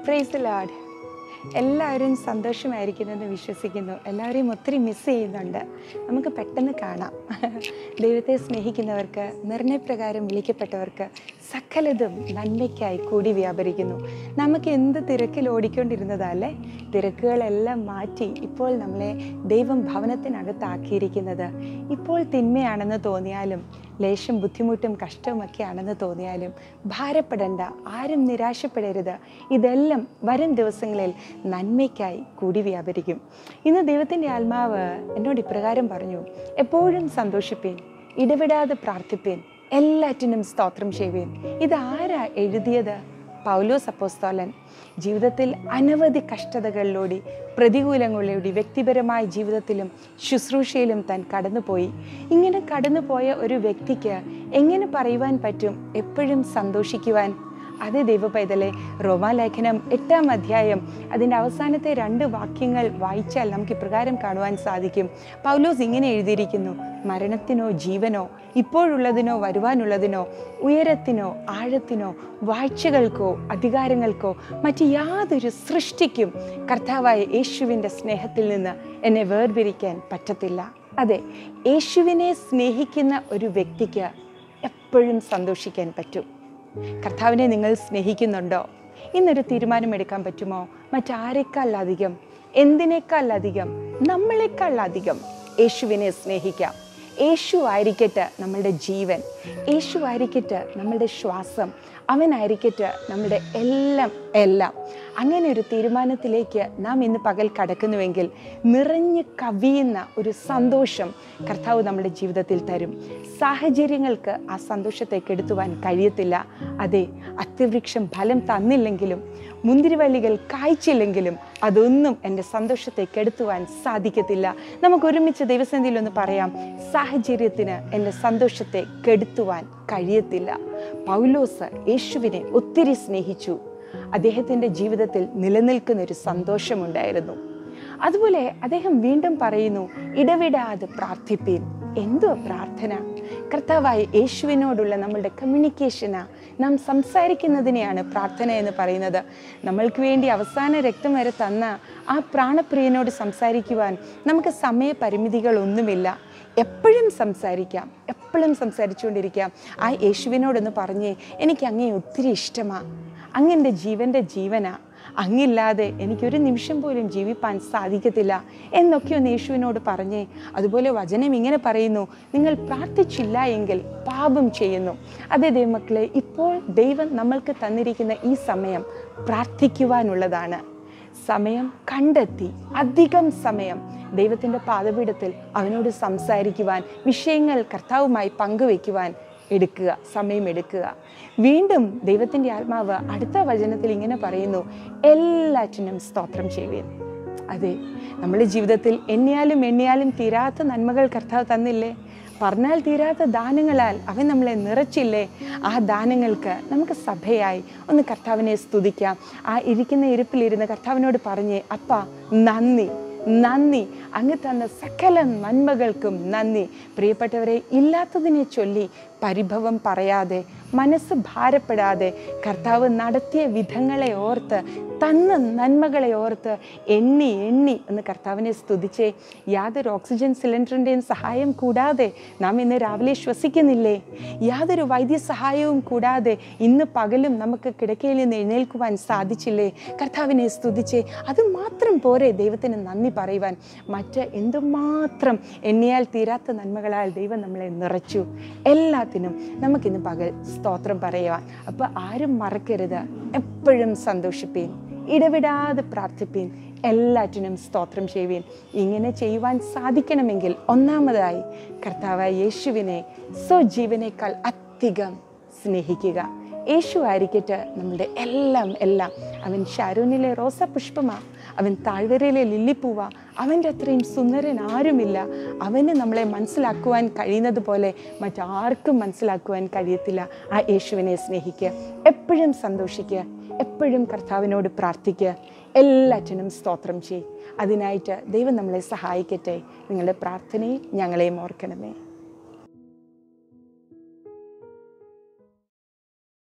price LAD എല്ലാവരും സന്തോഷമായിരിക്കുന്നെന്ന് വിശ്വസിക്കുന്നു എല്ലാവരെയും ഒത്തിരി മിസ് ചെയ്യുന്നുണ്ട് നമുക്ക് പെട്ടെന്ന് കാണാം ദൈവത്തെ സ്നേഹിക്കുന്നവർക്ക് നിർണയപ്രകാരം വിളിക്കപ്പെട്ടവർക്ക് സകലതും നന്മയ്ക്കായി കൂടി വ്യാപരിക്കുന്നു നമുക്ക് എന്ത് തിരക്കിൽ ഓടിക്കൊണ്ടിരുന്നതല്ലേ തിരക്കുകളെല്ലാം മാറ്റി ഇപ്പോൾ നമ്മളെ ദൈവം ഭവനത്തിനകത്താക്കിയിരിക്കുന്നത് ഇപ്പോൾ തിന്മയാണെന്ന് തോന്നിയാലും ലേശം ബുദ്ധിമുട്ടും കഷ്ടവുമൊക്കെ ആണെന്ന് തോന്നിയാലും ഭാരപ്പെടേണ്ട ആരും നിരാശപ്പെടരുത് ഇതെല്ലാം വരും ദിവസങ്ങളിൽ നന്മയ്ക്കായി കൂടി വ്യാപരിക്കും ഇന്ന് ദൈവത്തിൻ്റെ ആത്മാവ് എന്നോട് ഇപ്രകാരം പറഞ്ഞു എപ്പോഴും സന്തോഷിപ്പീൻ ഇടവിടാതെ പ്രാർത്ഥിപ്പീൻ എല്ലാറ്റിനും സ്തോത്രം ചെയ്യുവീൻ ഇതാരാ എഴുതിയത് പൗലോസ് അപ്പോസ്തോലൻ ജീവിതത്തിൽ അനവധി കഷ്ടതകളിലൂടെ പ്രതികൂലങ്ങളിലൂടെ വ്യക്തിപരമായ ജീവിതത്തിലും ശുശ്രൂഷയിലും താൻ കടന്നുപോയി ഇങ്ങനെ കടന്നുപോയ ഒരു വ്യക്തിക്ക് എങ്ങനെ പറയുവാൻ പറ്റും എപ്പോഴും സന്തോഷിക്കുവാൻ അതേ ദൈവപൈതലെ റോമാലേഖനം എട്ടാം അധ്യായം അതിൻ്റെ അവസാനത്തെ രണ്ട് വാക്യങ്ങൾ വായിച്ചാൽ നമുക്ക് ഇപ്രകാരം കാണുവാൻ സാധിക്കും പൗലോസ് ഇങ്ങനെ എഴുതിയിരിക്കുന്നു മരണത്തിനോ ജീവനോ ഇപ്പോഴുള്ളതിനോ വരുവാനുള്ളതിനോ ഉയരത്തിനോ ആഴത്തിനോ വാഴ്ചകൾക്കോ അധികാരങ്ങൾക്കോ മറ്റ് യാതൊരു സൃഷ്ടിക്കും കർത്താവായ യേശുവിൻ്റെ സ്നേഹത്തിൽ നിന്ന് എന്നെ വേർപിരിക്കാൻ പറ്റത്തില്ല അതെ യേശുവിനെ സ്നേഹിക്കുന്ന ഒരു വ്യക്തിക്ക് എപ്പോഴും സന്തോഷിക്കാൻ പറ്റും കർത്താവിനെ നിങ്ങൾ സ്നേഹിക്കുന്നുണ്ടോ ഇന്നൊരു തീരുമാനം എടുക്കാൻ പറ്റുമോ മറ്റാരെക്കാൾ അധികം എന്തിനേക്കാൾ അധികം നമ്മളെക്കാൾ അധികം യേശുവിനെ സ്നേഹിക്കാം യേശു ആയിരിക്കട്ടെ നമ്മളുടെ ജീവൻ യേശു ആയിരിക്കട്ടെ നമ്മളുടെ ശ്വാസം അവനായിരിക്കട്ടെ നമ്മളുടെ എല്ലാം എല്ലാം അങ്ങനെ ഒരു തീരുമാനത്തിലേക്ക് നാം ഇന്ന് പകൽ കടക്കുന്നുവെങ്കിൽ നിറഞ്ഞു കവിയുന്ന ഒരു സന്തോഷം കർത്താവ് നമ്മുടെ ജീവിതത്തിൽ തരും സാഹചര്യങ്ങൾക്ക് ആ സന്തോഷത്തെ കെടുത്തുവാൻ കഴിയത്തില്ല അതെ അത്യവൃക്ഷം ഫലം തന്നില്ലെങ്കിലും മുന്തിരിവള്ളികൾ കായ്ച്ചില്ലെങ്കിലും അതൊന്നും എൻ്റെ സന്തോഷത്തെ കെടുത്തുവാൻ സാധിക്കത്തില്ല നമുക്ക് ഒരുമിച്ച് ദൈവസന്ധിയിൽ ഒന്ന് പറയാം സാഹചര്യത്തിന് എൻ്റെ സന്തോഷത്തെ കെടുത്തുവാൻ കഴിയത്തില്ല പൗലോസ് യേശുവിനെ ഒത്തിരി സ്നേഹിച്ചു അദ്ദേഹത്തിൻ്റെ ജീവിതത്തിൽ നിലനിൽക്കുന്ന ഒരു സന്തോഷമുണ്ടായിരുന്നു അതുപോലെ അദ്ദേഹം വീണ്ടും പറയുന്നു ഇടവിടാതെ പ്രാർത്ഥിപ്പീൻ എന്തോ പ്രാർത്ഥന കർത്താവായ യേശുവിനോടുള്ള നമ്മളുടെ കമ്മ്യൂണിക്കേഷനാ നാം സംസാരിക്കുന്നതിനെയാണ് പ്രാർത്ഥന എന്ന് പറയുന്നത് നമ്മൾക്ക് വേണ്ടി അവസാന രക്തം വരെ തന്ന ആ പ്രാണപ്രിയനോട് സംസാരിക്കുവാൻ നമുക്ക് സമയപരിമിതികളൊന്നുമില്ല എപ്പോഴും സംസാരിക്കാം എപ്പോഴും സംസാരിച്ചുകൊണ്ടിരിക്കാം ആ യേശുവിനോടൊന്ന് പറഞ്ഞേ എനിക്ക് അങ്ങേ ഒത്തിരി ഇഷ്ടമാണ് അങ്ങൻ്റെ ജീവൻ്റെ ജീവനാ അങ്ങില്ലാതെ എനിക്കൊരു നിമിഷം പോലും ജീവിപ്പാൻ സാധിക്കത്തില്ല എന്നൊക്കെ ഒന്ന് യേശുവിനോട് പറഞ്ഞേ അതുപോലെ വചനം ഇങ്ങനെ പറയുന്നു നിങ്ങൾ പ്രാർത്ഥിച്ചില്ല എങ്കിൽ പാപം ചെയ്യുന്നു അതേ ദൈവമക്കളെ ഇപ്പോൾ ദൈവം നമ്മൾക്ക് തന്നിരിക്കുന്ന ഈ സമയം പ്രാർത്ഥിക്കുവാനുള്ളതാണ് സമയം കണ്ടെത്തി അധികം സമയം ദൈവത്തിൻ്റെ പാദപീഠത്തിൽ അവനോട് സംസാരിക്കുവാൻ വിഷയങ്ങൾ കർത്താവുമായി പങ്കുവയ്ക്കുവാൻ എടുക്കുക സമയമെടുക്കുക വീണ്ടും ദൈവത്തിൻ്റെ ആത്മാവ് അടുത്ത വചനത്തിൽ ഇങ്ങനെ പറയുന്നു എല്ലാറ്റിനും സ്തോത്രം ചെയ്യുകയും അതെ നമ്മുടെ ജീവിതത്തിൽ എണ്ണിയാലും എണ്ണിയാലും തീരാത്ത നന്മകൾ കർത്താവ് തന്നില്ലേ പറഞ്ഞാൽ തീരാത്ത ദാനങ്ങളാൽ അവൻ നമ്മളെ നിറച്ചില്ലേ ആ ദാനങ്ങൾക്ക് നമുക്ക് സഭയായി ഒന്ന് കർത്താവിനെ സ്തുതിക്കാം ആ ഇരിക്കുന്ന ഇരിപ്പിലിരുന്ന് കർത്താവിനോട് പറഞ്ഞേ അപ്പ നന്ദി നന്ദി അങ്ങ് തന്ന സകല നന്മകൾക്കും നന്ദി പ്രിയപ്പെട്ടവരെ ഇല്ലാത്തതിനെ ചൊല്ലി പരിഭവം പറയാതെ മനസ്സ് ഭാരപ്പെടാതെ കർത്താവ് നടത്തിയ വിധങ്ങളെ ഓർത്ത് തന്ന നന്മകളെ ഓർത്ത് എണ്ണി എണ്ണി എന്ന് കർത്താവിനെ സ്തുതിച്ചേ യാതൊരു ഓക്സിജൻ സിലിണ്ടറിൻ്റെയും സഹായം കൂടാതെ നാം ഇന്ന് രാവിലെ ശ്വസിക്കുന്നില്ലേ യാതൊരു വൈദ്യസഹായവും കൂടാതെ ഇന്ന് പകലും നമുക്ക് കിടക്കയിൽ നിന്ന് എഴുന്നേൽക്കുവാൻ സാധിച്ചില്ലേ കർത്താവിനെ സ്തുതിച്ചേ അത് മാത്രം പോരെ ദൈവത്തിന് നന്ദി പറയുവാൻ മറ്റ് എന്തുമാത്രം എണ്ണിയാൽ തീരാത്ത നന്മകളാൽ ദൈവം നമ്മളെ നിറച്ചു എല്ലാത്തിനും നമുക്കിന്ന് പകൽ സ്തോത്രം പറയുവാൻ അപ്പോൾ ആരും മറക്കരുത് എപ്പോഴും സന്തോഷിപ്പീൻ ഇടവിടാതെ പ്രാർത്ഥിപ്പീൻ എല്ലാറ്റിനും സ്തോത്രം ചെയ്യുവീൻ ഇങ്ങനെ ചെയ്യുവാൻ സാധിക്കണമെങ്കിൽ ഒന്നാമതായി കർത്താവായ യേശുവിനെ സ്വജീവനേക്കാൾ അധികം സ്നേഹിക്കുക യേശു ആയിരിക്കട്ടെ നമ്മുടെ എല്ലാം എല്ലാം അവൻ ഷാരൂനിലെ റോസാപുഷ്പമാ അവൻ താഴ്വരയിലെ ലില്ലിപ്പൂവ അവൻ്റെ അത്രയും സുന്ദരൻ ആരുമില്ല അവന് നമ്മളെ മനസ്സിലാക്കുവാൻ കഴിയുന്നത് പോലെ മറ്റാർക്കും മനസ്സിലാക്കുവാൻ കഴിയത്തില്ല ആ യേശുവിനെ സ്നേഹിക്കുക എപ്പോഴും സന്തോഷിക്കുക എപ്പോഴും കർത്താവിനോട് പ്രാർത്ഥിക്കുക എല്ലാറ്റിനും സ്തോത്രം ചെയ്യും അതിനായിട്ട് ദൈവം നമ്മളെ സഹായിക്കട്ടെ നിങ്ങളുടെ പ്രാർത്ഥനയും ഞങ്ങളെയും ഓർക്കണമേ